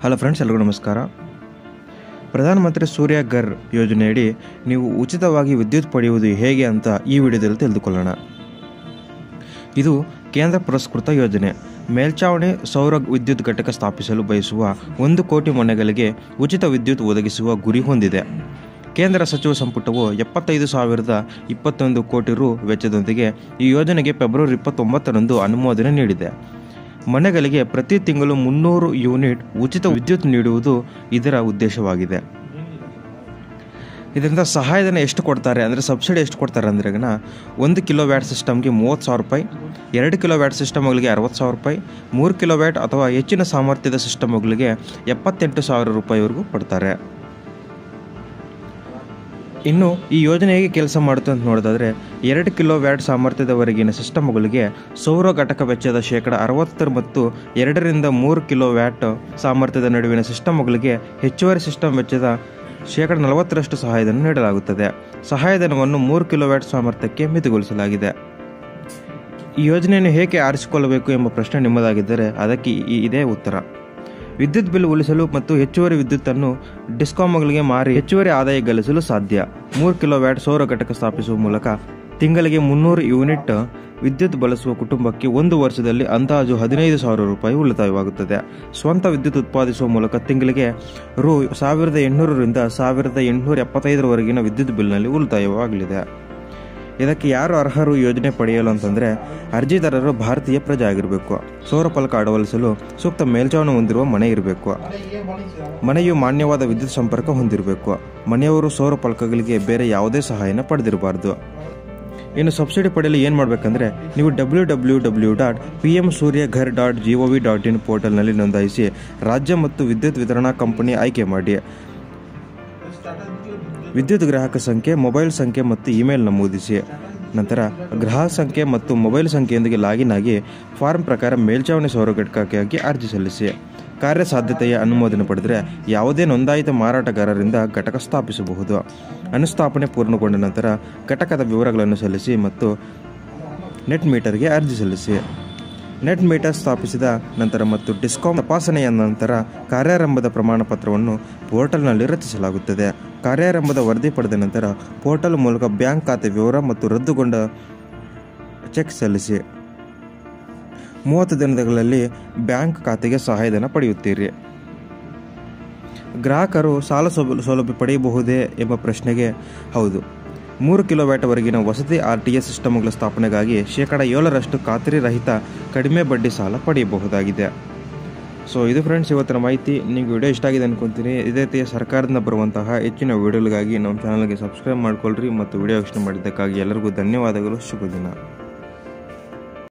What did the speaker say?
hello friends ಎಲ್ರಿಗೂ ನಮಸ್ಕಾರ ಪ್ರಧಾನಮಂತ್ರಿ ಸೂರ್ಯ ಘರ್ ಯೋಜನೆಯಡಿ ನೀವು ಉಚಿತವಾಗಿ ವಿದ್ಯುತ್ ಪಡೆಯುವುದು ಹೇಗೆ ಅಂತ ಈ ವಿಡಿಯೋದಲ್ಲಿ ತಿಳಿದುಕೊಳ್ಳೋಣ ಇದು ಕೇಂದ್ರ ಪುರಸ್ಕೃತ ಯೋಜನೆ ಮೇಲ್ಛಾವಣಿ ಸೌರ ವಿದ್ಯುತ್ ಘಟಕ ಸ್ಥಾಪಿಸಲು ಬಯಸುವ ಒಂದು ಕೋಟಿ ಮನೆಗಳಿಗೆ ಉಚಿತ ವಿದ್ಯುತ್ ಒದಗಿಸುವ ಗುರಿ ಹೊಂದಿದೆ ಕೇಂದ್ರ ಸಚಿವ ಸಂಪುಟವು ಎಪ್ಪತ್ತೈದು ಸಾವಿರದ ಇಪ್ಪತ್ತೊಂದು ಕೋಟಿ ರು ವೆಚ್ಚದೊಂದಿಗೆ ಈ ಯೋಜನೆಗೆ ಫೆಬ್ರವರಿ ಇಪ್ಪತ್ತೊಂಬತ್ತರಂದು ಅನುಮೋದನೆ ನೀಡಿದೆ ಮನೆಗಳಿಗೆ ಪ್ರತಿ ತಿಂಗಳು ಮುನ್ನೂರು ಯೂನಿಟ್ ಉಚಿತ ವಿದ್ಯುತ್ ನೀಡುವುದು ಇದರ ಉದ್ದೇಶವಾಗಿದೆ ಇದರಿಂದ ಸಹಾಯಧನ ಎಷ್ಟು ಕೊಡ್ತಾರೆ ಅಂದರೆ ಸಬ್ಸಿಡಿ ಎಷ್ಟು ಕೊಡ್ತಾರೆ ಅಂದ್ರೆಗನ ಒಂದು ಕಿಲೋ ವ್ಯಾಟ್ ಸಿಸ್ಟಮ್ಗೆ ಮೂವತ್ತು ಸಾವಿರ ರೂಪಾಯಿ ಎರಡು ಕಿಲೋ ವ್ಯಾಟ್ ಸಿಸ್ಟಮ್ಗಳಿಗೆ ಅರವತ್ತು ಸಾವಿರ ರೂಪಾಯಿ ಮೂರು ಕಿಲೋ ವ್ಯಾಟ್ ಅಥವಾ ಹೆಚ್ಚಿನ ಸಾಮರ್ಥ್ಯದ ಸಿಸ್ಟಮ್ಗಳಿಗೆ ಎಪ್ಪತ್ತೆಂಟು ಸಾವಿರ ರೂಪಾಯಿವರೆಗೂ ಕೊಡ್ತಾರೆ ಇನ್ನು ಈ ಯೋಜನೆ ಹೇಗೆ ಕೆಲಸ ಮಾಡುತ್ತೆ ಅಂತ ನೋಡೋದಾದರೆ ಎರಡು ಕಿಲೋ ವ್ಯಾಟ್ ಸಾಮರ್ಥ್ಯದವರೆಗಿನ ಸಿಸ್ಟಮ್ಗಳಿಗೆ ಸೌರ ಘಟಕ ವೆಚ್ಚದ ಶೇಕಡ ಅರವತ್ತರ ಮತ್ತು ಎರಡರಿಂದ ಮೂರು ಕಿಲೋ ವ್ಯಾಟ್ ಸಾಮರ್ಥ್ಯದ ನಡುವಿನ ಸಿಸ್ಟಮ್ಗಳಿಗೆ ಹೆಚ್ಚುವರಿ ಸಿಸ್ಟಮ್ ವೆಚ್ಚದ ಶೇಕಡ ನಲವತ್ತರಷ್ಟು ಸಹಾಯಧನ ನೀಡಲಾಗುತ್ತದೆ ಸಹಾಯಧನವನ್ನು ಮೂರು ಕಿಲೋ ವ್ಯಾಟ್ ಸಾಮರ್ಥ್ಯಕ್ಕೆ ಮಿತಿಗೊಳಿಸಲಾಗಿದೆ ಈ ಯೋಜನೆಯನ್ನು ಹೇಗೆ ಆರಿಸಿಕೊಳ್ಳಬೇಕು ಎಂಬ ಪ್ರಶ್ನೆ ನಿಮ್ಮದಾಗಿದ್ದರೆ ಅದಕ್ಕೆ ಈ- ಇದೇ ಉತ್ತರ ವಿದ್ಯುತ್ ಬಿಲ್ ಉಳಿಸಲು ಮತ್ತು ಹೆಚ್ಚುವರಿ ವಿದ್ಯುತ್ತನ್ನು ಡಿಸ್ಕಾಮ್ಗಳಿಗೆ ಮಾರಿ ಹೆಚ್ಚುವರಿ ಆದಾಯ ಗಳಿಸಲು ಸಾಧ್ಯ ಮೂರು ಕಿಲೋ ವ್ಯಾಟ್ ಸೌರ ಘಟಕ ಸ್ಥಾಪಿಸುವ ಮೂಲಕ ತಿಂಗಳಿಗೆ ಮುನ್ನೂರು ಯೂನಿಟ್ ವಿದ್ಯುತ್ ಬಳಸುವ ಕುಟುಂಬಕ್ಕೆ ಒಂದು ವರ್ಷದಲ್ಲಿ ಅಂದಾಜು ಹದಿನೈದು ಸಾವಿರ ರೂಪಾಯಿ ಉಳಿತಾಯವಾಗುತ್ತದೆ ಸ್ವಂತ ವಿದ್ಯುತ್ ಉತ್ಪಾದಿಸುವ ಮೂಲಕ ತಿಂಗಳಿಗೆ ರು ಸಾವಿರದ ಎಂಟುನೂರರಿಂದ ಸಾವಿರದ ಎಂಟುನೂರ ಎಪ್ಪತ್ತೈದರವರೆಗಿನ ವಿದ್ಯುತ್ ಬಿಲ್ನಲ್ಲಿ ಉಳಿತಾಯವಾಗಲಿದೆ ಇದಕ್ಕೆ ಯಾರು ಅರ್ಹರು ಯೋಜನೆ ಪಡೆಯಲು ಅಂತಂದರೆ ಅರ್ಜಿದಾರರು ಭಾರತೀಯ ಪ್ರಜೆ ಆಗಿರಬೇಕು ಸೌರ ಫಲಕ ಅಳವಡಿಸಲು ಸೂಕ್ತ ಮೇಲ್ಚಾವಣಿ ಹೊಂದಿರುವ ಮನೆ ಇರಬೇಕು ಮನೆಯು ಮಾನ್ಯವಾದ ವಿದ್ಯುತ್ ಸಂಪರ್ಕ ಹೊಂದಿರಬೇಕು ಮನೆಯವರು ಸೌರ ಫಲಕಗಳಿಗೆ ಬೇರೆ ಯಾವುದೇ ಸಹಾಯನ ಪಡೆದಿರಬಾರ್ದು ಇನ್ನು ಸಬ್ಸಿಡಿ ಪಡೆಯಲು ಏನು ಮಾಡಬೇಕಂದ್ರೆ ನೀವು W W W dot P M Surya Ghar dot G O V dot in ಪೋರ್ಟಲ್ನಲ್ಲಿ ನೋಂದಾಯಿಸಿ ರಾಜ್ಯ ಮತ್ತು ವಿದ್ಯುತ್ ವಿತರಣಾ ಕಂಪನಿ ಆಯ್ಕೆ ಮಾಡಿ ವಿದ್ಯುತ್ ಗ್ರಾಹಕ ಸಂಖ್ಯೆ ಮೊಬೈಲ್ ಸಂಖ್ಯೆ ಮತ್ತು ಇಮೇಲ್ ನಮೂದಿಸಿ ನಂತರ ಗ್ರಾಹಕ ಸಂಖ್ಯೆ ಮತ್ತು ಮೊಬೈಲ್ ಸಂಖ್ಯೆಯೊಂದಿಗೆ ಲಾಗಿನ್ ಆಗಿ ಫಾರ್ಮ್ ಪ್ರಕಾರ ಮೇಲ್ಚಾವಣಿ ಸೌರ ಘಟಕಕ್ಕಾಗಿ ಅರ್ಜಿ ಸಲ್ಲಿಸಿ ಕಾರ್ಯಸಾಧ್ಯತೆಯ ಅನುಮೋದನೆ ಪಡೆದರೆ ಯಾವುದೇ ನೋಂದಾಯಿತ ಮಾರಾಟಗಾರರಿಂದ ಘಟಕ ಸ್ಥಾಪಿಸಬಹುದು ಅನುಸ್ಥಾಪನೆ ಪೂರ್ಣಗೊಂಡ ನಂತರ ಘಟಕದ ವಿವರಗಳನ್ನು ಸಲ್ಲಿಸಿ ಮತ್ತು ನೆಟ್ ಮೀಟರ್ಗೆ ಅರ್ಜಿ ಸಲ್ಲಿಸಿ ನೆಟ್ ಮೀಟರ್ ಸ್ಥಾಪಿಸಿದ ನಂತರ ಮತ್ತು ಡಿಸ್ಕಾಮ್ ತಪಾಸಣೆಯ ನಂತರ ಕಾರ್ಯಾರಂಭದ ಪ್ರಮಾಣ ಪತ್ರವನ್ನು ಪೋರ್ಟಲ್ನಲ್ಲಿ ರಚಿಸಲಾಗುತ್ತದೆ ಕಾರ್ಯಾರಂಭದ ವರದಿ ಪಡೆದ ನಂತರ ಪೋರ್ಟಲ್ ಮೂಲಕ ಬ್ಯಾಂಕ್ ಖಾತೆ ವಿವರ ಮತ್ತು ರದ್ದುಗೊಂಡ ಚೆಕ್ ಸಲ್ಲಿಸಿ ಮೂವತ್ತು ದಿನಗಳಲ್ಲಿ ಬ್ಯಾಂಕ್ ಖಾತೆಗೆ ಸಹಾಯಧನ ಪಡೆಯುತ್ತೀರಿ ಗ್ರಾಹಕರು ಸಾಲ ಸೌಲ- ಸೌಲಭ್ಯ ಪಡೆಯಬಹುದೇ ಎಂಬ ಪ್ರಶ್ನೆಗೆ ಹೌದು ಮೂರು ಕಿಲೋವ್ಯಾಟ್ವರೆಗಿನ ವಸತಿ ಆರ್ ಟಿ ಎಸ್ ಸಿಸ್ಟಮ್ಗಳ ಸ್ಥಾಪನೆಗಾಗಿ ಶೇಕಡ ಏಳರಷ್ಟು ಖಾತ್ರಿ ರಹಿತ ಕಡಿಮೆ ಬಡ್ಡಿ ಸಾಲ ಪಡೆಯಬಹುದಾಗಿದೆ ಸೊ ಇದು ಫ್ರೆಂಡ್ಸ್ ಇವತ್ತಿನ ಮಾಹಿತಿ ನಿಮಗೆ ವಿಡಿಯೋ ಇಷ್ಟ ಆಗಿದೆ ಅನ್ಕೊಂತೀನಿ ಇದೇ ರೀತಿಯ ಸರ್ಕಾರದಿಂದ ಬರುವಂತಹ ಹೆಚ್ಚಿನ ವಿಡಿಯೋಗಳಿಗಾಗಿ ನಮ್ಮ ಚಾನಲ್ಗೆ ಸಬ್ಸ್ಕ್ರೈಬ್ ಮಾಡ್ಕೊಳ್ರಿ ಮತ್ತು ವಿಡಿಯೋ ವೀಕ್ಷಣೆ ಮಾಡಿದ್ದಕ್ಕಾಗಿ ಎಲ್ಲರಿಗೂ ಧನ್ಯವಾದಗಳು ಶುಭ ದಿನ